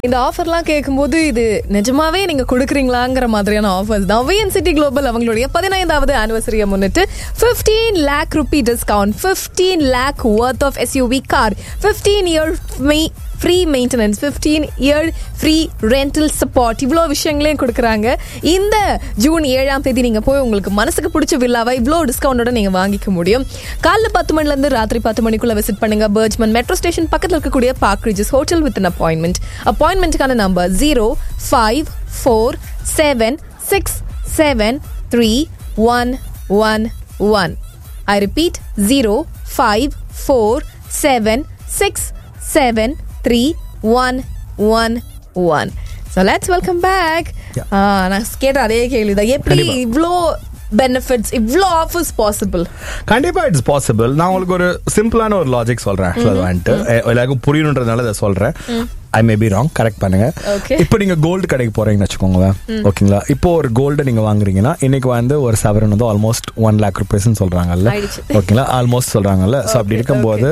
இந்த ஆஃபர்லாம் கேட்கும்போது இது நிஜமாவே நீங்க கொடுக்குறீங்களாங்கிற மாதிரியான ஆஃபர்ஸ் தான் விஎன் சிட்டி குளோபல் அவங்களுடைய பதினைந்தாவது ஆனிவர்சரியை முன்னிட்டு 15 lakh rupee discount 15 lakh worth of SUV car 15 year free maintenance 15 year free rental support இவ்வளோ விஷயங்களையும் கொடுக்குறாங்க இந்த ஜூன் ஏழாம் தேதி நீங்க போய் உங்களுக்கு மனசுக்கு பிடிச்ச வில்லாவை இவ்வளோ டிஸ்கவுண்டோட நீங்க வாங்கிக்க முடியும் காலைல பத்து மணில இருந்து ராத்திரி பத்து மணிக்குள்ள விசிட் பண்ணுங்க பர்ஜ்மன் மெட்ரோ ஸ்டேஷன் பக்கத்தில் இருக்கக்கூடிய Park Regis hotel with appointment அப்பாயின்மெண்ட்டுக்கான number zero five four seven six seven three one one one I repeat zero five four seven six seven three one one one so let's welcome back நான் கேட்ட அதே கேள்விதான் எப்படி கண்டிப்பா. இவ்வளோ benefits இவ்வளோ offers possible கண்டிப்பா இட்ஸ் பாசிபிள் நான் உங்களுக்கு ஒரு சிம்பிளான ஒரு லாஜிக் சொல்றேன் ஆக்சுவலா அது வந்துட்டு எ- எல்லாருக்கும் புரியணுன்றதுனால இதை சொல்றேன் I may be wrong correct பண்ணுங்க Okay. இப்போ நீங்க கோல்டு கடைக்கு போறீங்கன்னு வச்சுக்கோங்களேன் ஓகேங்களா இப்போ ஒரு கோல்டு நீங்க வாங்குறீங்கன்னா இன்னைக்கு வந்து ஒரு சவரன் வந்து ஆல்மோஸ்ட் ஒன் லேக் ருபீஸ்னு சொல்றாங்கல்ல ஆயிடுச்சு. ஓகேங்களா ஆல்மோஸ்ட் சொல்றாங்கல்ல ஸோ அப்படி Okay, இருக்கும்போது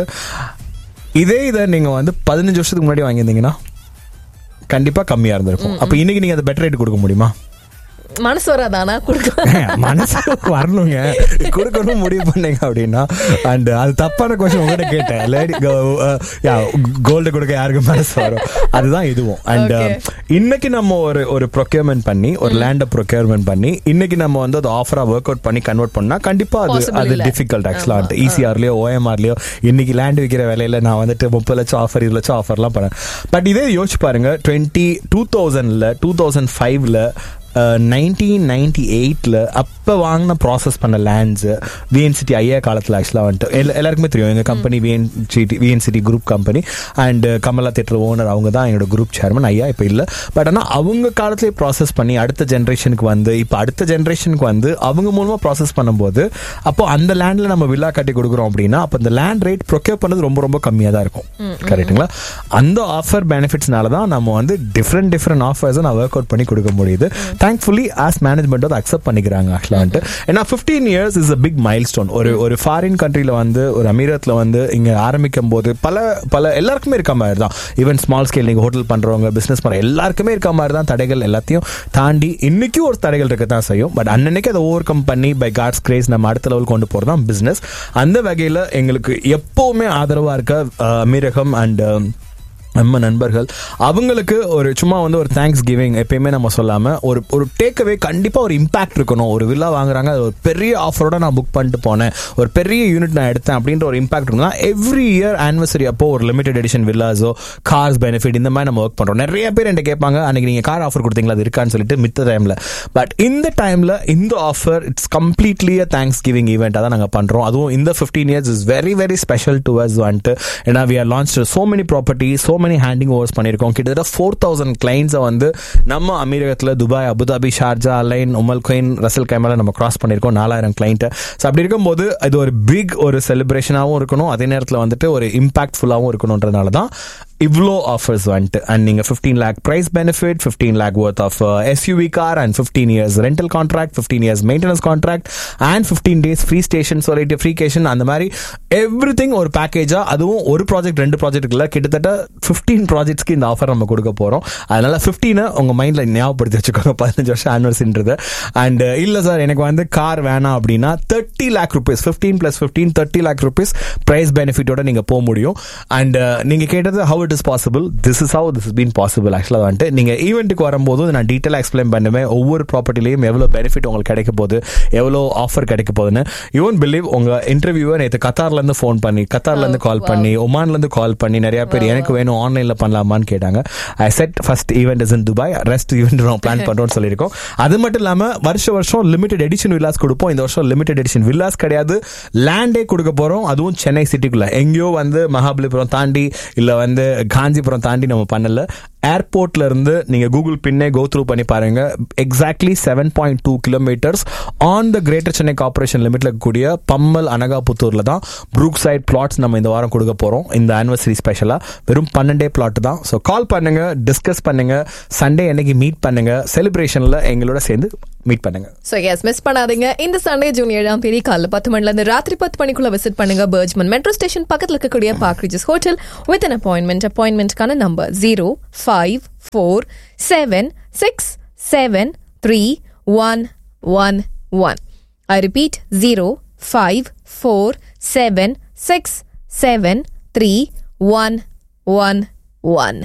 இதே இதை நீங்க வந்து பதினஞ்சு வருஷத்துக்கு முன்னாடி வாங்கியிருந்தீங்கன்னா கண்டிப்பா கம்மியா இருந்திருக்கும் அப்ப இன்னைக்கு நீங்க அதை பெட்டர் ரேட் கொடுக்க முடியுமா மனசு வராதானா கொடுக்கலாம் மனசு வரணுங்க கொடுக்கணும் முடிவு பண்ணீங்க அப்படின்னா அண்ட் அது தப்பான கொஸ்டின் உங்ககிட்ட கேட்டேன் லேடி கோல்டு கொடுக்க யாருக்கு மனசு வரும் அதுதான் இதுவும் அண்ட் Okay. இன்னைக்கு நம்ம ஒரு ஒரு ப்ரொக்யூர்மெண்ட் பண்ணி ஒரு லேண்டை ப்ரொக்யூர்மெண்ட் பண்ணி இன்னைக்கு நம்ம வந்து அது ஆஃபரா ஒர்க் அவுட் பண்ணி கன்வெர்ட் பண்ணா கண்டிப்பா அது Possible அது இல்ல. டிஃபிகல்ட் ஆக்சுவலா இசிஆர்லயோ ஓஎம்ஆர்லயோ இன்னைக்கு லேண்ட் விற்கிற விலையில நான் வந்துட்டு முப்பது லட்சம் ஆஃபர் இருபது லட்சம் ஆஃபர்லாம் பண்ணேன் பட் இதே யோசிச்சு பாருங்க டுவெண்ட்டி டூ தௌசண்ட்ல டூ தௌசண்ட் ஃபைவ்ல நைன்டீன் நைன்டி எயிட்ல அப்போ வாங்கின ப்ராசஸ் பண்ண லேண்ட்ஸ் விஎன்சிட்டி ஐயா காலத்தில் ஆக்சுவலாக வந்துட்டு எல்லா- எல்லாருக்குமே தெரியும் எங்கள் company VNCT VNCT group company and Kamala theatre owner அவங்க தான் எங்களோட குரூப் சேர்மன் ஐயா இப்போ இல்லை பட் ஆனால் அவங்க காலத்திலே ப்ராசஸ் பண்ணி அடுத்த ஜென்ரேஷனுக்கு வந்து இப்போ அடுத்த ஜென்ரேஷனுக்கு வந்து அவங்க மூலமாக ப்ராசஸ் பண்ணும்போது அப்போ அந்த லேண்டில் நம்ம வில்லா கட்டி கொடுக்குறோம் அப்படின்னா அப்போ அந்த லேண்ட் ரேட் ப்ரொக்யூர் பண்ணது ரொம்ப ரொம்ப கம்மியாக தான் இருக்கும் கரெக்ட்டுங்களா அந்த ஆஃபர் பெனிஃபிட்ஸ்னால தான் நம்ம வந்து டிஃப்ரெண்ட் டிஃப்ரெண்ட் ஆஃபர்ஸை நான் ஒர்க் அவுட் பண்ணி கொடுக்க முடியுது தேங்க்ஃபுல்லி ஆஸ் மேனேஜ்மெண்ட் அதை அக்செப்ட் பண்ணிக்கிறாங்க ஆக்சுவலாக வந்துட்டு ஏன்னா fifteen years is a big milestone ஒரு ஒரு ஃபாரின் கண்ட்ரியில் வந்து ஒரு அமீரத்தில் வந்து இங்கே ஆரம்பிக்கும் போது பல பல எல்லாருக்குமே இருக்க மாதிரி தான் ஈவன் ஸ்மால் ஸ்கேல் நீங்கள் ஹோட்டல் பண்ணுறவங்க பிஸ்னஸ் பண்ணுற எல்லாருக்குமே இருக்க மாதிரி தான் தடைகள் எல்லாத்தையும் தாண்டி இன்னைக்கும் ஒரு தடைகள் இருக்க தான் செய்யும் பட் அன்னன்னைக்கு அதை ஓவர் கம் பண்ணி பை காட்ஸ் கிரேஸ் நம்ம அடுத்த லெவல் கொண்டு போகிறது தான் பிஸ்னஸ் அந்த வகையில் எங்களுக்கு எப்போவுமே ஆதரவாக இருக்க அஹ், அமீரகம் அண்ட் நம்ம நண்பர்கள் அவங்களுக்கு ஒரு சும்மா வந்து ஒரு தேங்க்ஸ் கிவிங் எப்பயுமே நம்ம சொல்லாம ஒரு ஒரு டேக்அவே கண்டிப்பா ஒரு இம்பாக்ட் இருக்கணும் ஒரு வில்லா வாங்குறாங்க அது ஒரு பெரிய ஆஃபரோட நான் புக் பண்ணிட்டு போனேன் ஒரு பெரிய யூனிட் நான் எடுத்தேன் அப்படின்ற ஒரு இம்பாக்ட் இருக்குன்னா எவ்ரி இயர் ஆனிவர்சரி அப்போ ஒரு லிமிடெட் எடிஷன் வில்லாஸோ கார்ஸ் பெனிஃபிட் இந்த மாதிரி நம்ம ஒர்க் பண்றோம் நிறைய பேர் என்கிட்ட கேட்பாங்க அன்னைக்கு நீங்க கார் ஆஃபர் கொடுத்தீங்களா அது இருக்கான்னு சொல்லிட்டு மித்த டைம்ல பட் இந்த டைம்ல இந்த offer it's completely thanksgiving ஈவெண்ட்டாக தான் நாங்கள் பண்றோம் அதுவும் இந்த fifteen years is very very special to us வந்துட்டு ஏன்னா we are launch so many property so many handing overs பண்ணியிருக்கோம் கிட்டத்தட்ட ஃபோர் தௌசண்ட் கிளைண்ட்ஸை வந்து நம்ம அமீரகத்தில் Dubai Abu Dhabi Sharjah Al Ain Umm Al Quwain Ras Al கைமால நம்ம கிராஸ் பண்ணியிருக்கோம் நாலாயிரம் கிளைண்ட்டை ஸோ அப்படி இருக்கும்போது இது ஒரு பிக் ஒரு செலிப்ரேஷனாகவும் இருக்கணும் அதே நேரத்தில் வந்துட்டு ஒரு இம்பாக்ட்ஃபுல்லாகவும் இருக்கணுன்றதுனால தான் இவ்வளோ ஆஃபர்ஸ் வந்துட்டு அண்ட் நீங்கள் fifteen lakh price benefit fifteen lakh worth of SUV car and fifteen years rental contract fifteen years maintenance contract and fifteen days free station சொல்லிட்டு ஃப்ரீ கேஷன் அந்த மாதிரி எவ்ரி திங் ஒரு பேக்கேஜாக அதுவும் ஒரு ப்ராஜெக்ட் ரெண்டு ப்ராஜெக்ட் இல்லை கிட்டத்தட்ட ஃபிஃப்டீன் ப்ராஜெக்ட்ஸ்க்கு இந்த ஆஃபர் நம்ம கொடுக்க போகிறோம் அதனால ஃபிஃப்டீனை உங்கள் மைண்டில் ஞாபகப்படுத்தி வச்சுக்கோங்க பதினஞ்சு வருஷம் ஆனிவர்சரின்றது அண்ட் இல்லை சார் எனக்கு வந்து கார் வேணாம் அப்படின்னா thirty lakh rupees fifteen plus fifteen thirty lakh rupees price பெனிஃபிட்டோட நீங்கள் போக முடியும் அண்ட் நீங்கள் கேட்டது how it is possible this is how this is been possible ஆக்சுவலாக வந்துட்டு நீங்கள் ஈவெண்ட்டுக்கு வரும்போது நான் டீட்டெயிலாக எக்ஸ்பிளைன் பண்ணுவேன் ஒவ்வொரு ப்ராப்பர்ட்டிலையும் எவ்வளோ பெனிஃபிட் உங்களுக்கு கிடைக்க போகுது எவ்வளோ ஆஃபர் கிடைக்க போகுதுன்னு யூன் பிலீவ் உங்கள் இன்டர்வியூவை நேற்று கத்தார்லேருந்து ஃபோன் பண்ணி கத்தார்லேருந்து கால் பண்ணி ஒமான்லேருந்து கால் பண்ணி நிறைய பேர் எனக்கு வேணும் ஆன்லைனில் பண்ணலாமான்னு கேட்டாங்க I said first event is in Dubai rest event நான் பிளான் பண்ணுறோம்னு சொல்லியிருக்கோம் அது மட்டும் இல்லாமல் வருஷ வருஷம் லிமிடெட் எடிஷன் வில்லாஸ் கொடுப்போம் இந்த வருஷம் லிமிடெட் எடிஷன் வில்லாஸ் கிடையாது லேண்டே கொடுக்க போகிறோம் அதுவும் சென்னை சிட்டிக்குள்ள எங்கேயோ வந்து மகாபலிபுரம் தாண்டி இல்லை வந்து காஞ்சிபுரம் தாண்டி நம்ம பண்ணல ஏர்போர்ட்ல இருந்து நீங்க கூகுள் பின்னே கோ த்ரூ பண்ணி பாருங்க exactly seven point two kilometres on the Greater Chennai Corporation லிமிட்ல இருக்கக்கூடிய பம்மல் அனகாபுத்தூர்ல தான் ப்ரூக் சைட் பிளாட்ஸ் நம்ம இந்த வாரம் கொடுக்க போறோம் இந்த ஆனிவர்சரி ஸ்பெஷலா வெறும் பன்னெண்டே பிளாட் தான் ஸோ கால் பண்ணுங்க டிஸ்கஸ் பண்ணுங்க சண்டே அன்னைக்கு மீட் பண்ணுங்க செலிப்ரேஷன்ல எங்களோட சேர்ந்து மீட் பண்ணுங்க ஸோ எஸ் மிஸ் பண்ணாதீங்க இந்த சண்டே ஜூன் ஏழாம் தேதி காலைல பத்து மணில இருந்து ராத்திரி பத்து மணிக்குள்ள விசிட் பண்ணுங்க பர்ஜ்மன் மெட்ரோ ஸ்டேஷன் பக்கத்துல இருக்கக்கூடிய Park Regis hotel with an appointment அப்பாயின்மெண்ட்கான number zero five four seven six seven three one one one I repeat zero five four seven six seven three one one one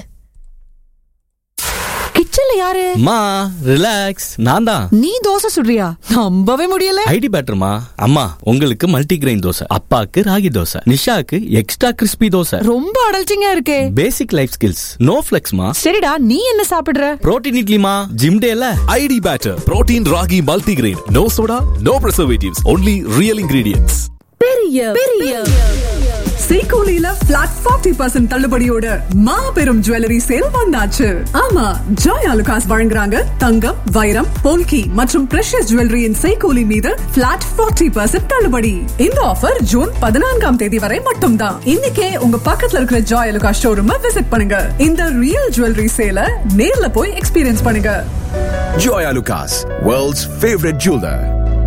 கிச்சன்ல யாரு அம்மா relax நான் தான் நீ தோசை சுடுறியா நம்பவே முடியல ஐடி பேட்டர்மா அம்மா உங்களுக்கு மல்டி கிரெயின் தோசை அப்பாக்கு ராகி தோசை நிஷாக்கு எக்ஸ்ட்ரா கிறிஸ்பி தோசை ரொம்ப அடல்ச்சிங்கா இருக்கே பேசிக் லைஃப் ஸ்கில்ஸ் நோ ஃபிளெக்ஸ்மா சரிடா நீ என்ன சாப்பிடுற புரோட்டீன் இட்லிமா ஜிம் டேல ID Batter, Protein Ragi Multigrain. No soda, no preservatives, only real ingredients. பெரிய பெரிய செய்கூலியில பிளாட் ஃபார்ட்டி பர்சன்ட் தள்ளுபடியோட மாபெரும் ஜுவல்லரி சேல் வந்தாச்சு ஆமா ஜாய் அலுகாஸ் வழங்குறாங்க தங்கம் வைரம் போல்கி மற்றும் பிரஷஸ் ஜுவல்லரியின் செய்கூலி மீது பிளாட் ஃபார்ட்டி பர்சன்ட் தள்ளுபடி இந்த ஆஃபர் ஜூன் பதினான்காம் தேதி வரை மட்டும்தான் இன்னைக்கே உங்க பக்கத்துல இருக்கிற ஜாய் அலுகாஸ் ஷோரூம் விசிட் பண்ணுங்க இந்த ரியல் ஜுவல்லரி சேல நேர்ல போய் எக்ஸ்பீரியன்ஸ் பண்ணுங்க Joya Lucas, world's favorite jeweler.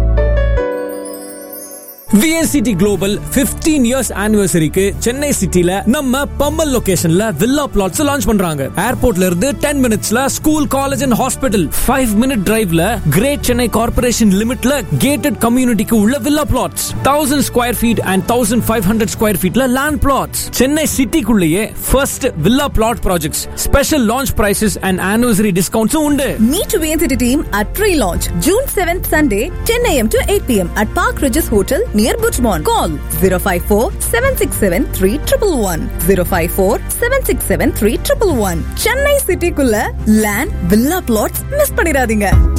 VNCT global 15 years ஆனிவர்சரிக்கு சென்னை சிட்டில நம்ம பம்மல் லொகேஷன்ல வில்லா பிளாட்ஸ் லான்ச் பண்றாங்க ஏர்போர்ட்ல இருந்து 10 மினிட்ஸ்ல school college and hospital 5 minute டிரைவ்ல கிரேட் சென்னை கார்ப்பரேஷன் லிமிட்ல கேட்டட் கம்யூனிட்டிக்கு உள்ள villa plots 1000 square feet and 1500 square ஃபீட்ல லேண்ட் பிளாட்ஸ் சென்னை சிட்டிக்குள்ளேயே first villa plot projects special launch prices and anniversary டிஸ்கவுண்ட்ஸும் உண்டு Meet VNCT team at pre-launch June 7th Sunday 10 a.m. to 8 p.m. at Park Regis Hotel near Butchmont. Call 054 767 3111 054 767 3111 Chennai சிட்டிக்குள்ள land villa plots miss பண்ணிடாதீங்க